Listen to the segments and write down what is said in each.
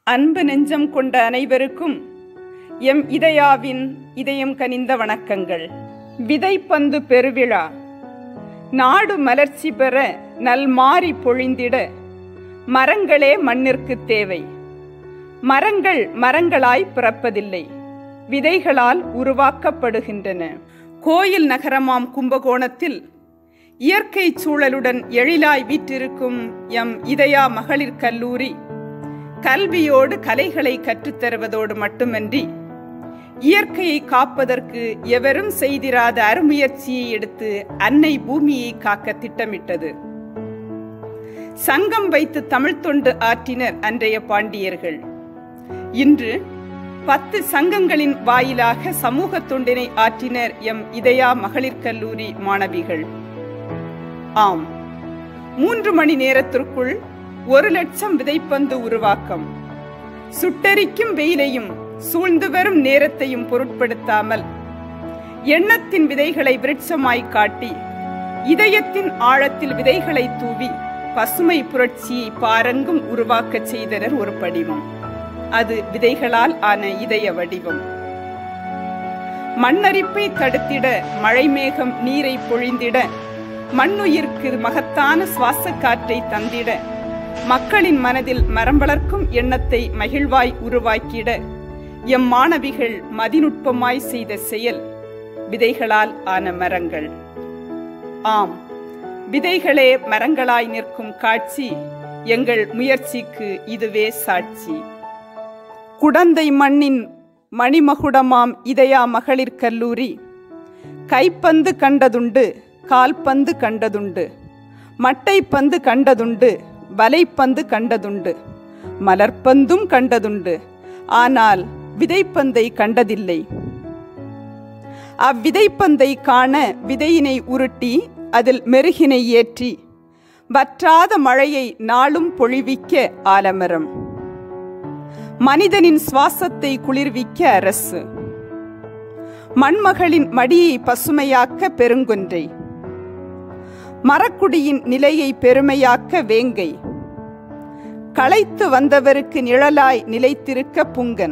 அன்பு நெஞ்சம் கொண்ட அனைவருக்கும் எம் இதயாவின் இதயம் கனிந்த வணக்கங்கள் விதைப்பந்து பெருவிழா நாடு மலர்ச்சி பெற நல்மாரி பொழிந்திட மரங்களே மண்ணிற்கு தேவை மரங்கள் மரங்களாய் பிறப்பதில்லை விதைகளால் உருவாக்கப்படுகின்றன கோயில் நகரமாம் கும்பகோணத்தில் இயற்கை சூழலுடன் எழிலாய் வீற்றிருக்கும் எம் இதயா மகளிர் கல்லூரி கல்வியோடு கலைகளை கற்றுத்தருவதோடு மட்டுமன்றி இயற்கையை காப்பதற்கு எவரும் செய்திராத அருமுயற்சியை எடுத்து அன்னை பூமியை காக்க திட்டமிட்டது சங்கம் வைத்து தமிழ் தொண்டு ஆற்றினர் அன்றைய பாண்டியர்கள் இன்று பத்து சங்கங்களின் வாயிலாக சமூக தொண்டினை ஆற்றினர் எம் இதயா மகளிர் கல்லூரி மாணவிகள் ஆம் மூன்று மணி நேரத்திற்குள் ஒரு லட்சம் விதைப்பந்து உருவாக்கம் சுட்டெரிக்கும் வெயிலையும் சூழ்ந்து வரும் நேரத்தையும் பொருட்படுத்தாமல் எண்ணத்தின் விதைகளை விருட்சமாய் காட்டி இதயத்தின் ஆழத்தில் விதைகளை தூவி பசுமை புரட்சியை பாரங்கும் உருவாக்கச் செய்தனர் ஒரு படிவம் அது விதைகளால் ஆன இதய வடிவம் மண்ணரிப்பை தடுத்திட மழைமேகம் நீரை பொழிந்திட மண்ணுயிர்க்கு மகத்தான சுவாச காற்றை தந்திட மக்களின் மனதில் மரம் வளர்க்கும் எண்ணத்தை மகிழ்வாய் உருவாக்கிட எம் மாணவிகள் மதிநுட்பமாய் செய்த செயல் விதைகளால் ஆன மரங்கள் ஆம் விதைகளே மரங்களாய் நிற்கும் காட்சி எங்கள் முயற்சிக்கு இதுவே சாட்சி குடந்தை மண்ணின் மணிமகுடமாம் இதயா மகளிர் கல்லூரி கைப்பந்து கண்டதுண்டு கால்பந்து கண்டதுண்டு மட்டைப்பந்து கண்டதுண்டு வலைப்பந்து கண்டதுண்டு மலர்ப்பந்தும் கண்டதுண்டு ஆனால் விதைப்பந்தை கண்டதில்லை அவ்விதைப்பந்தை காண விதையினை உருட்டி அதில் மெருகினை ஏற்றி வற்றாத மழையை நாளும் பொழிவிக்க ஆலமரம் மனிதனின் சுவாசத்தை குளிர்விக்க அரசு மண்மகளின் மடியை பசுமையாக்க பெருங்கொன்றை மரக்குடியின் நிலையை பெருமையாக்க வேங்கை களைத்து வந்தவருக்கு நிழலாய் நிலைத்திருக்க புங்கன்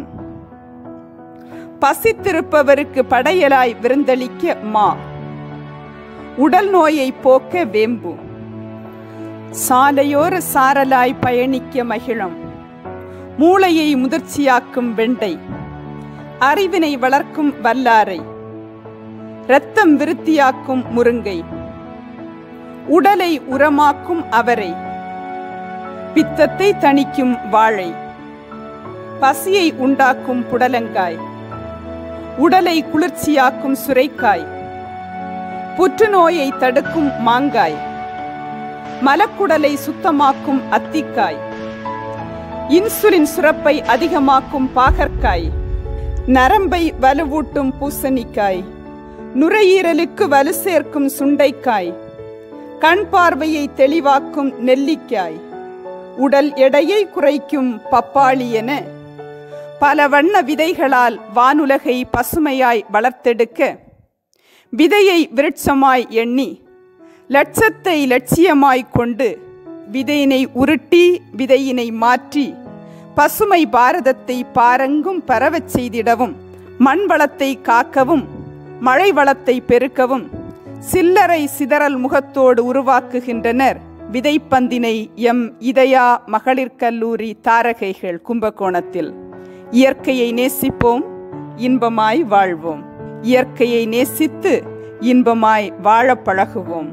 பசித்திருப்பவருக்கு படையலாய் விருந்தளிக்க மா உடல் நோயை போக்க வேம்பு சாலையோர சாரலாய் பயணிக்க மகிழம் மூளையை முதிர்ச்சியாக்கும் வெண்டை அறிவினை வளர்க்கும் வல்லாரை இரத்தம் விருத்தியாக்கும் முருங்கை உடலை உரமாக்கும் அவரை பித்தத்தை தணிக்கும் வாழை பசியை உண்டாக்கும் புடலங்காய் உடலை குளிர்ச்சியாக்கும் சுரைக்காய் புற்றுநோயை தடுக்கும் மாங்காய் மலக்குடலை சுத்தமாக்கும் அத்திக்காய் இன்சுலின் சுரப்பை அதிகமாக்கும் பாகற்காய் நரம்பை வலுவூட்டும் பூசணிக்காய் நுரையீரலுக்கு வலு சேர்க்கும் சுண்டைக்காய் கண் பார்வையை தெளிவாக்கும் நெல்லிக்காய் உடல் எடையை குறைக்கும் பப்பாளி என பல வண்ண விதைகளால் வானுலகை பசுமையாய் வளர்த்தெடுக்க விதையை விருட்சமாய் எண்ணி லட்சத்தை லட்சியமாய் கொண்டு விதையினை உருட்டி விதையினை மாற்றி பசுமை பாரதத்தை பாரங்கும் பரவச் செய்திடவும் மண் வளத்தை காக்கவும் மழை வளத்தை பெருக்கவும் சில்லறை சிதறல் முகத்தோடு உருவாக்குகின்றனர் விதைப்பந்தினை எம் இதயா மகளிர் கல்லூரி தாரகைகள் கும்பகோணத்தில் இயற்கையை நேசிப்போம் இன்பமாய் வாழ்வோம் இயற்கையை நேசித்து இன்பமாய் வாழ பழகுவோம்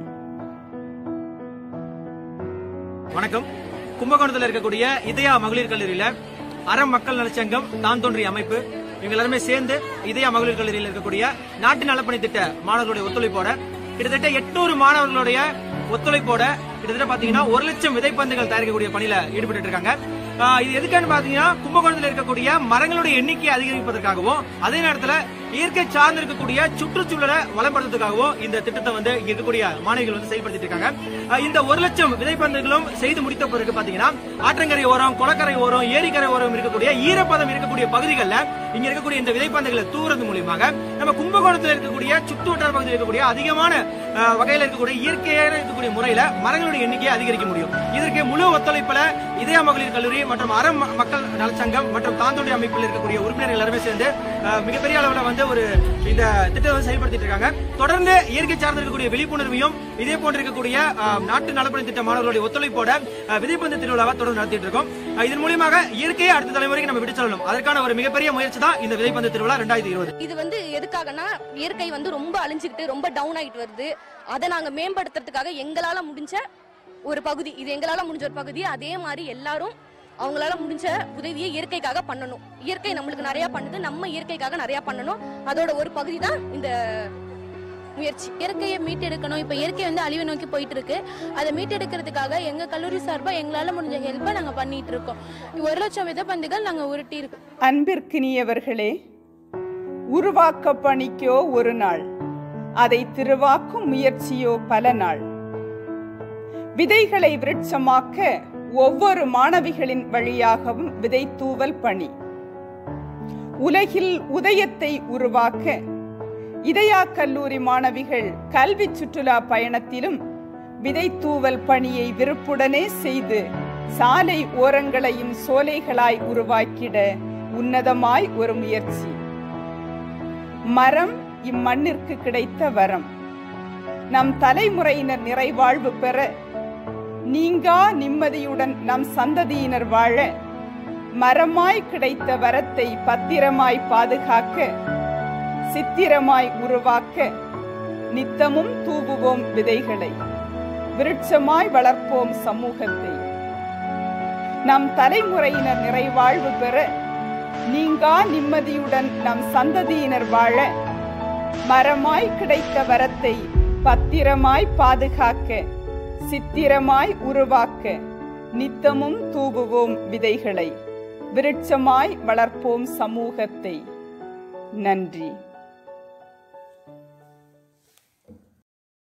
வணக்கம் கும்பகோணத்தில் இருக்கக்கூடிய இதயா மகளிர் கல்லூரியில அறம் மக்கள் நலச்சங்கம் தான் தோன்றிய அமைப்பு இவங்க எல்லாருமே சேர்ந்து இதயா மகளிர் கல்லூரியில் இருக்கக்கூடிய நாட்டு நலப்பணி திட்ட மாணவர்களுடைய ஒத்துழைப்போட கிட்டத்தட்ட எட்நூறு மாணவர்களுடைய ஒத்துழைப்போட கிட்டத்தட்ட பாத்தீங்கன்னா ஒரு லட்சம் விதைப்பந்துகள் தயாரிக்கக்கூடிய பணியில ஈடுபட்டு இருக்காங்க ஆஹ் இது எதுக்கான்னு பாத்தீங்கன்னா கும்பகோணத்தில் இருக்கக்கூடிய மரங்களுடைய எண்ணிக்கையை அதிகரிப்பதற்காகவும் அதே நேரத்துல இயற்கை சார்ந்து இருக்கக்கூடிய சுற்றுச்சூழலை வளப்படுத்துறதுக்காகவும் இந்த திட்டத்தை வந்து இங்க இருக்கக்கூடிய மாணவிகள் வந்து செயல்படுத்திட்டு இருக்காங்க ஆஹ் இந்த ஒரு லட்சம் விதைப்பந்துகளும் செய்து முடித்த பிறகு பாத்தீங்கன்னா ஆற்றங்கரை ஓரம் குளக்கரை ஓரம் ஏரிக்கரை ஓரம் இருக்கக்கூடிய ஈரப்பதம் இருக்கக்கூடிய பகுதிகளில் இங்க இருக்கக்கூடிய இந்த விதைப்பந்துகளை தூறது மூலியமாக நம்ம கும்பகோணத்தில் இருக்கக்கூடிய சுற்று வட்டார பகுதியில் இருக்கக்கூடிய அதிகமான அஹ், வகையில இருக்கக்கூடிய இயற்கையான இருக்கக்கூடிய முறையில மரங்களுடைய எண்ணிக்கையை அதிகரிக்க முடியும் இதற்கு முழு ஒத்துழைப்புல இதய மகளிர் கல்லூரி மற்றும் அறம் ம- மக்கள் நலச்சங்கம் மற்றும் தாந்தோண்டி அமைப்பில் இருக்கக்கூடிய உறுப்பினர்கள் எல்லாருமே சேர்ந்து அஹ், மிகப்பெரிய அளவுல வந்து ஒரு இந்த திட்டத்தை வந்து செயல்படுத்திட்டு இருக்காங்க தொடர்ந்து இயற்கை சார்ந்து இருக்கக்கூடிய விழிப்புணர்வையும் இதே போன்று இருக்கக்கூடிய அஹ், நாட்டு நலப்பணி திட்ட மாணவர்களுடைய ஒத்துழைப்போட அஹ், விதைப்பந்து திருவிழாவை தொடர்ந்து நடத்திட்டு இருக்கோம் அஹ், இதன் மூலியமாக இயற்கையை அடுத்த தலைமுறைக்கு நம்ம விட்டு செல்லணும் அதற்கான ஒரு மிகப்பெரிய முயற்சி தான் இந்த விதைப்பந்து திருவிழா ரெண்டாயிரத்தி இருபது இது வந்து எதுக்காகனா இயற்கை வந்து ரொம்ப அழிஞ்சுக்கிட்டு ரொம்ப டவுன் ஆயிட்டு வருது அதை நாங்க மேம்படுத்துறதுக்காக எங்களால முடிஞ்ச ஒரு பகுதி இது எங்களால முடிஞ்ச ஒரு பகுதி அதே மாதிரி எல்லாரும் அவங்களால முடிஞ்ச உதவியை இயற்கைக்காக பண்ணணும் இயற்கை நம்மளுக்கு நிறைய பண்ணுது நம்ம இயற்கைக்காக நிறைய பண்ணணும் அதோட ஒரு பகுதி தான் இந்த முயற்சி இயற்கையை மீட்டெடுக்கணும் இப்போ இயற்கை வந்து அழிவை நோக்கி போயிட்டு இருக்கு அதை மீட்டெடுக்கிறதுக்காக எங்க கல்லூரி சார்பா எங்களால முடிஞ்ச ஹெல்ப்பை நாங்க பண்ணிட்டு இருக்கோம் ஒரு லட்சம் விதைப்பந்துகள் நாங்க உருட்டி இருக்கோம் அன்பிற்கினியவர்களே உருவாக்க பணிக்கோ ஒரு நாள் அதை திருவாக்கும் முயற்சியோ பல நாள் விதைகளை விருட்சமாக்க ஒவ்வொரு மாணவிகளின் வழியாகவும் விதை தூவல் பணி உலகில் உதயத்தை உருவாக்க இதயா கல்லூரி மாணவிகள் கல்வி சுற்றுலா பயணத்திலும் விதை தூவல் பணியை விருப்புடனே செய்து சாலை ஓரங்களையும் சோலைகளாய் உருவாக்கிட உன்னதமாய் ஒரு முயற்சி மரம் இம்மண்ணிற்கு கிடைத்த வரம் நம் தலைமுறையினர் நிறைவாழ்வு பெற நீங்கா நிம்மதியுடன் நம் சந்ததியினர் வாழ மரமாய் கிடைத்த வரத்தை பத்திரமாய் பாதுகாக்க சித்திரமாய் உருவாக்க நித்தமும் தூவுவோம் விதைகளை விருட்சமாய் வளர்ப்போம் சமூகத்தை நம் தலைமுறையினர் நிறைவாழ்வு பெற நீங்கா நிம்மதியுடன் நம் சந்ததியினர் வாழ மரமாய் கிடைத்த வரத்தை பத்திரமாய் பாதுகாக்க சித்திரமாய் உருவாக்க நித்தமும் தூவுவோம் விதைகளை விருட்சமாய் வளர்ப்போம் சமூகத்தை நன்றி